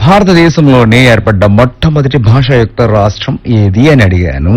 భారతదేశంలోనే ఏర్పడ్డ మొట్టమొదటి భాషాయుక్త రాష్ట్రం ఏది అని అడిగాను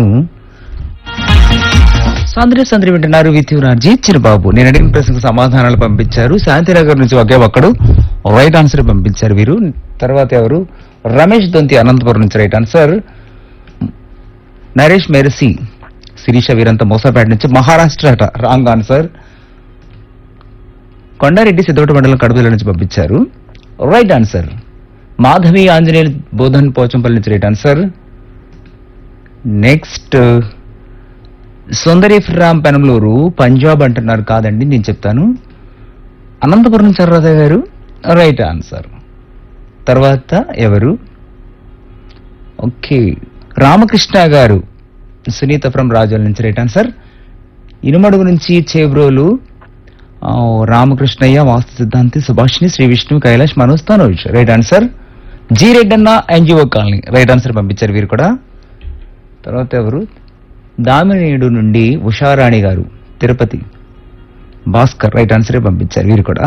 సందరి సందరి వింటున్నారు విత్ యువరాజీ చిరుబాబు నేను అడిగిన ప్రశ్నకు సమాధానాలు పంపించారు శాంతినగర్ నుంచి ఒకే ఒక్కడు రైట్ ఆన్సర్ పంపించారు వీరు తర్వాత ఎవరు రమేష్ దొంతి అనంతపురం నుంచి right answer Naresh Mercy Sirisha వీరంతా మోసాపేట నుంచి మహారాష్ట్ర అట రాంగ్ ఆన్సర్ కొండారెడ్డి సిద్ధోట మండలం కడుపుల నుంచి పంపించారు రైట్ ఆన్సర్ మాధవి ఆంజనేయులు బోధన్ పోచంపల్లి నుంచి right answer next Sundari from Penamaluru Punjab అంటున్నారు కాదండి నేను చెప్తాను అనంతపురం నుంచి సర్వదా గారు రైట్ ఆన్సర్ తర్వాత ఎవరు ఓకే రామకృష్ణ గారు సునీత ఫ్రమ్ రాజోల్ నుంచి రైట్ ఆన్సర్ ఇనుమడుగు నుంచి చేబ్రోలు ఆ, రామకృష్ణయ్య వాస్తు సిద్ధాంతి Subhashini Sri Vishnu Kailash Manoj Tanoj right answer G Reddanna NGO colony right answer పంపించారు వీరు కూడా తర్వాత ఎవరు దామినేడు నుండి ఉషారాణి గారు తిరుపతి భాస్కర్ రైట్ ఆన్సరే పంపించారు వీరు కూడా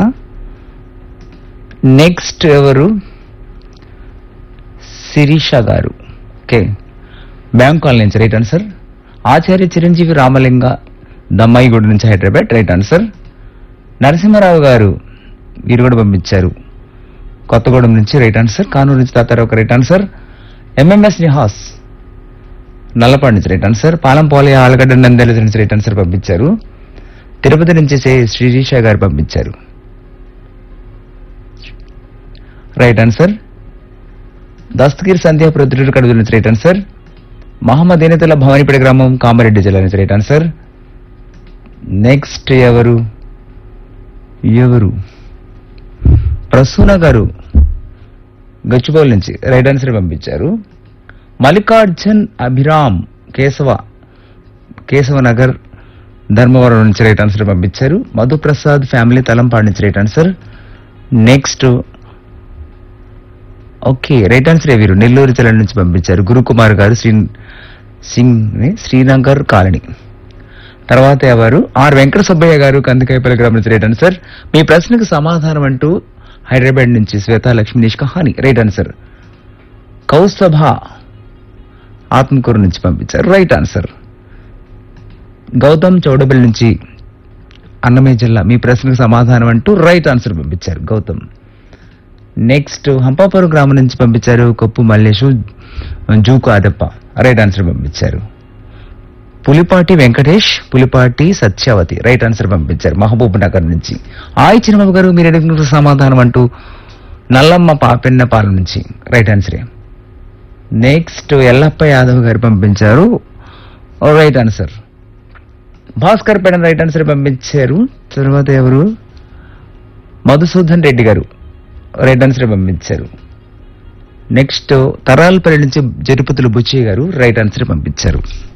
నెక్స్ట్ ఎవరు Sirisha garu okay bank colony నుంచి రైట్ ఆన్సర్ ఆచార్య చిరంజీవి రామలింగ దమ్మాయిగూడ నుంచి హైదరాబాద్ రైట్ ఆన్సర్ నరసింహారావు గారు వీరు కూడా పంపించారు కొత్తగూడెం నుంచి రైట్ ఆన్సర్ కానూరు నుంచి తాతారావు ఒక right answer MMS Nihas Nallapadu నుంచి రైట్ ఆన్సర్ పాలంపోలి ఆలగడ్డ నందెల నుంచి రైట్ ఆన్సర్ పంపించారు తిరుపతి నుంచి చే- శ్రీరీష గారు పంపించారు రైట్ ఆన్సర్ దస్తగిరి సంధ్యా ప్రొద్దుటూరు కడుగు నుంచి రైట్ ఆన్సర్ మహమ్మద్ ఏనతుల్లా భవానీపేట గ్రామం కామారెడ్డి జిల్లా నుంచి రైట్ ఆన్సర్ నెక్స్ట్ ఎవరు ఎవరు ప్రసూన గారు గచ్చిబౌల్ నుంచి రైట్ ఆన్సర్ పంపించారు మల్లికార్జున్ అభిరామ్ కేశవ కేశవ నగర్ ధర్మవరం నుంచి రైట్ ఆన్సర్ పంపించారు మధుప్రసాద్ ఫ్యామిలీ తలంపాడు నుంచి right answer next okay right answer వీరు నెల్లూరు జిల్లా నుంచి పంపించారు గురుకుమార్ గారు శ్రీ సింగ్ శ్రీనగర్ కాలనీ తర్వాత ఎవరు ఆర్ వెంకట సుబ్బయ్య గారు కందికాయపల్లి గ్రామం నుంచి రైట్ ఆన్సర్ మీ ప్రశ్నకు సమాధానం అంటూ హైదరాబాద్ నుంచి శ్వేత లక్ష్మీ నిష్కహాని రైట్ ఆన్సర్ కౌస్తభ ఆత్మకూరు నుంచి పంపించారు రైట్ ఆన్సర్ గౌతమ్ చౌడబెల్ నుంచి అన్నమయ్య జిల్లా మీ ప్రశ్నకు సమాధానం అంటూ రైట్ ఆన్సర్ పంపించారు గౌతమ్ నెక్స్ట్ హంపాపురం గ్రామం నుంచి పంపించారు కొప్పు మల్లేషు జూకు అదప్ప రైట్ ఆన్సర్ పంపించారు పులిపాటి వెంకటేష్ పులిపాటి సత్యావతి రైట్ ఆన్సర్ పంపించారు మహబూబ్ నగర్ నుంచి ఆయి చిన్నబాబు గారు మీరు అడిగిన సమాధానం అంటూ నల్లమ్మ పాపెన్న పాలెం నుంచి రైట్ ఆన్సరే నెక్స్ట్ ఎల్లప్ప యాదవ్ గారు పంపించారు రైట్ ఆన్సర్ భాస్కర్ పేడ రైట్ ఆన్సర్ పంపించారు తర్వాత ఎవరు మధుసూదన్ రెడ్డి గారు రైట్ ఆన్సర్ పంపించారు నెక్స్ట్ తరాలపల్లి నుంచి జరుపతులు బుచ్చయ్య గారు రైట్ ఆన్సర్ పంపించారు